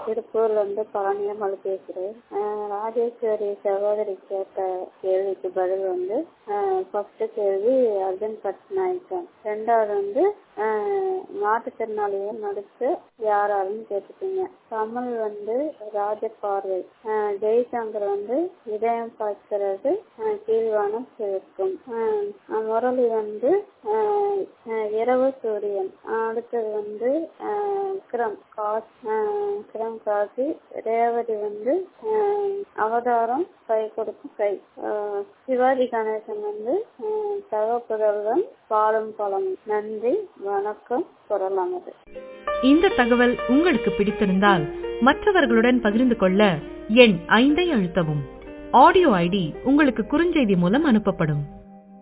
திருப்பூர்ல இருந்து பழனியம்மாள் பேசுறேன் அஹ் ராஜேஸ்வரி சகோதரி கேட்ட கேள்விக்கு பதில் வந்து ஃபர்ஸ்ட் கேள்வி அர்ஜுன் பட்நாயக்கன் ரெண்டாவது வந்து அஹ் மாற்றுத்திறனாளியை நடிச்சு யாராருன்னு கேட்டுட்டீங்க கமல் வந்து ராஜபார்வை அஹ் ஜெய்சங்கர் வந்து இதயம் பார்க்கிறது அஹ் கீழ்வானம் சிவக்கும் அஹ் முரளி வந்து அஹ் அஹ் இரவு சூரியன் அடுத்தது வந்து அஹ் விக்ரம் காஸ் அஹ் விக்ரம் காசி ரேவதி வந்து அஹ் அவதாரம் கை கொடுக்கும் கை அஹ் சிவாஜி கணேசன் வந்து அஹ் தகப்புதல்வன் பாலும் பழம் நன்றி வணக்கம் குரலானது இந்த தகவல் உங்களுக்கு பிடித்திருந்தால் மற்றவர்களுடன் பகிர்ந்து கொள்ள எண் ஐந்தை அழுத்தவும் ஆடியோ ஐடி உங்களுக்கு குறுஞ்செய்தி மூலம் அனுப்பப்படும்